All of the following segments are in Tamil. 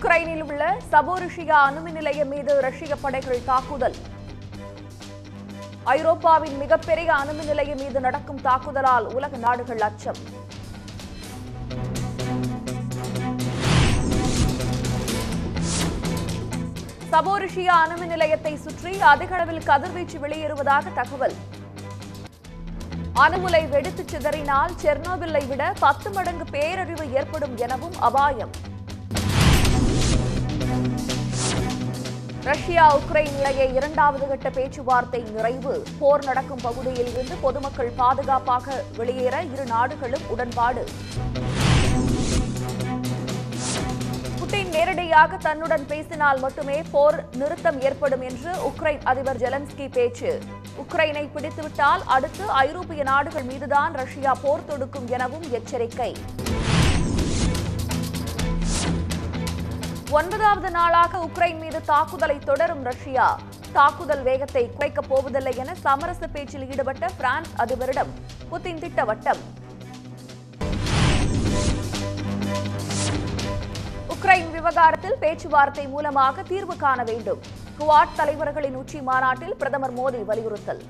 உக்ரைனில் உள்ள சபோரிஷியா அணுமின் நிலையம் மீது ரஷ்ய படைகள் தாக்குதல் ஐரோப்பாவின் மிகப்பெரிய அணுமின் நிலையம் மீது நடக்கும் தாக்குதலால் உலக நாடுகள் அச்சம் சபோரிஷியா அணுமின் நிலையத்தை சுற்றி அதிக அளவில் கதிர்வீச்சு வெளியேறுவதாக தகவல் அணுமுலை வெடித்து சிதறினால் செர்னோபில்லை விட பத்து மடங்கு பேரழிவு ஏற்படும் எனவும் அபாயம் ரஷ்யா உக்ரைன் இடையே இரண்டாவது கட்ட பேச்சுவார்த்தை நிறைவு போர் நடக்கும் பகுதியில் இருந்து பொதுமக்கள் பாதுகாப்பாக வெளியேற இரு நாடுகளும் உடன்பாடு புட்டின் நேரடியாக தன்னுடன் பேசினால் மட்டுமே போர் நிறுத்தம் ஏற்படும் என்று உக்ரைன் அதிபர் ஜெலன்ஸ்கி பேச்சு உக்ரைனை பிடித்துவிட்டால் அடுத்து ஐரோப்பிய நாடுகள் மீதுதான் ரஷ்யா போர் தொடுக்கும் எனவும் எச்சரிக்கை ஒன்பதாவது நாளாக உக்ரைன் மீது தாக்குதலை தொடரும் ரஷ்யா தாக்குதல் வேகத்தை குறைக்கப் போவதில்லை என சமரச பேச்சில் ஈடுபட்ட பிரான்ஸ் அதிபரிடம் புதின் திட்டவட்டம் உக்ரைன் விவகாரத்தில் பேச்சுவார்த்தை மூலமாக தீர்வு காண வேண்டும் குவாட் தலைவர்களின் உச்சி மாநாட்டில் பிரதமர் மோடி வலியுறுத்தல்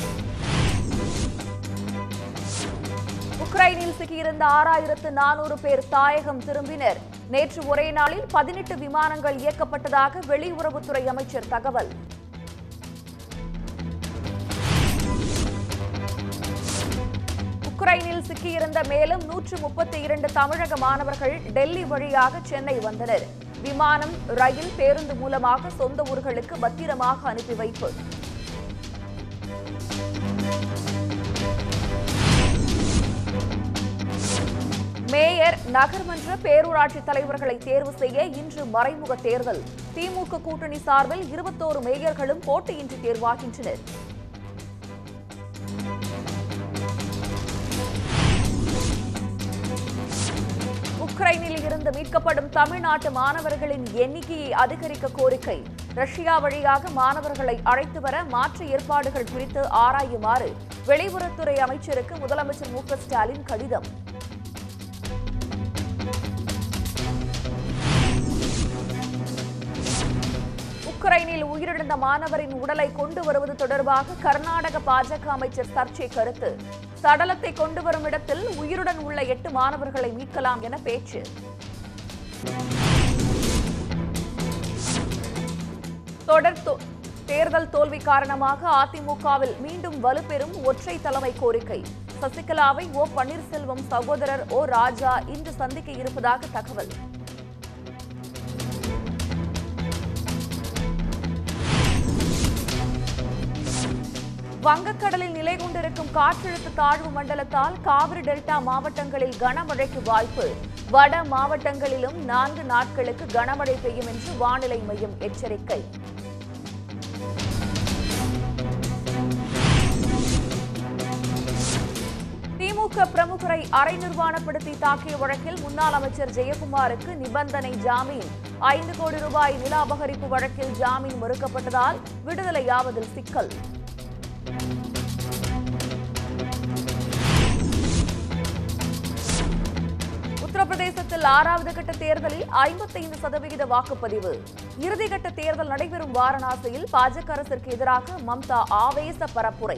உக்ரைனில் சிக்கியிருந்த ஆறாயிரத்து நானூறு பேர் தாயகம் திரும்பினர் நேற்று ஒரே நாளில் பதினெட்டு விமானங்கள் இயக்கப்பட்டதாக வெளியுறவுத்துறை அமைச்சர் தகவல் உக்ரைனில் சிக்கியிருந்த மேலும் நூற்று முப்பத்தி இரண்டு தமிழக மாணவர்கள் டெல்லி வழியாக சென்னை வந்தனர் விமானம் ரயில் பேருந்து மூலமாக சொந்த ஊர்களுக்கு பத்திரமாக அனுப்பி வைப்பு மேயர் நகர்மன்ற பேரூராட்சி தலைவர்களை தேர்வு செய்ய இன்று மறைமுக தேர்தல் திமுக கூட்டணி சார்பில் இருபத்தோரு மேயர்களும் போட்டியின்றி தேர்வாகின்றனர் உக்ரைனில் இருந்து மீட்கப்படும் தமிழ்நாட்டு மாணவர்களின் எண்ணிக்கையை அதிகரிக்க கோரிக்கை ரஷ்யா வழியாக மாணவர்களை அழைத்து வர மாற்று ஏற்பாடுகள் குறித்து ஆராயுமாறு வெளியுறவுத்துறை அமைச்சருக்கு முதலமைச்சர் மு க ஸ்டாலின் கடிதம் உக்ரைனில் உயிரிழந்த மாணவரின் உடலை கொண்டு வருவது தொடர்பாக கர்நாடக பாஜக அமைச்சர் சர்ச்சை கருத்து சடலத்தை கொண்டு வரும் இடத்தில் உயிருடன் உள்ள எட்டு மாணவர்களை மீட்கலாம் என பேச்சு தொடர் தோ- தேர்தல் தோல்வி காரணமாக அதிமுகவில் மீண்டும் வலுப்பெறும் ஒற்றை தலைமை கோரிக்கை சசிகலாவை ஓ பன்னீர்செல்வம் சகோதரர் ஓ ராஜா இன்று சந்திக்க இருப்பதாக தகவல் வங்கக்கடலில் நிலை கொண்டிருக்கும் காற்றழுத்த தாழ்வு மண்டலத்தால் காவிரி டெல்டா மாவட்டங்களில் கனமழைக்கு வாய்ப்பு வட மாவட்டங்களிலும் நான்கு நாட்களுக்கு கனமழை பெய்யும் என்று வானிலை மையம் எச்சரிக்கை திமுக பிரமுகரை அரை நிர்வாணப்படுத்தி தாக்கிய வழக்கில் முன்னாள் அமைச்சர் ஜெயக்குமாருக்கு நிபந்தனை ஜாமீன் ஐந்து கோடி ரூபாய் நில அபகரிப்பு வழக்கில் ஜாமீன் மறுக்கப்பட்டதால் விடுதலையாவதில் சிக்கல் உத்தரப்பிரதேசத்தில் ஆறாவது கட்ட தேர்தலில் ஐம்பத்தைந்து சதவிகித வாக்குப்பதிவு இறுதிக்கட்ட தேர்தல் நடைபெறும் வாரணாசியில் பாஜக அரசிற்கு எதிராக மம்தா ஆவேச பரப்புரை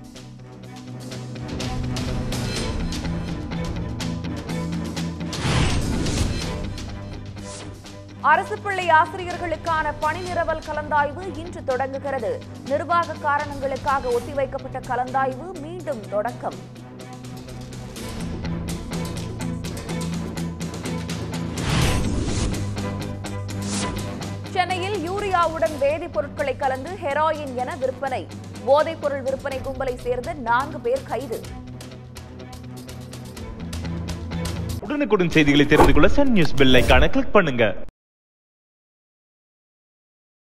அரசு பள்ளி ஆசிரியர்களுக்கான பணி நிரவல் கலந்தாய்வு இன்று தொடங்குகிறது நிர்வாக காரணங்களுக்காக ஒத்திவைக்கப்பட்ட கலந்தாய்வு மீண்டும் தொடக்கம் சென்னையில் யூரியாவுடன் வேதிப்பொருட்களை கலந்து ஹெராயின் என விற்பனை போதைப்பொருள் விற்பனை கும்பலை சேர்ந்த நான்கு பேர் கைது உடனுக்குடன் செய்திகளை தெரிந்து கொள்ள சன் நியூஸ் பெல் ஐகானை கிளிக் பண்ணுங்க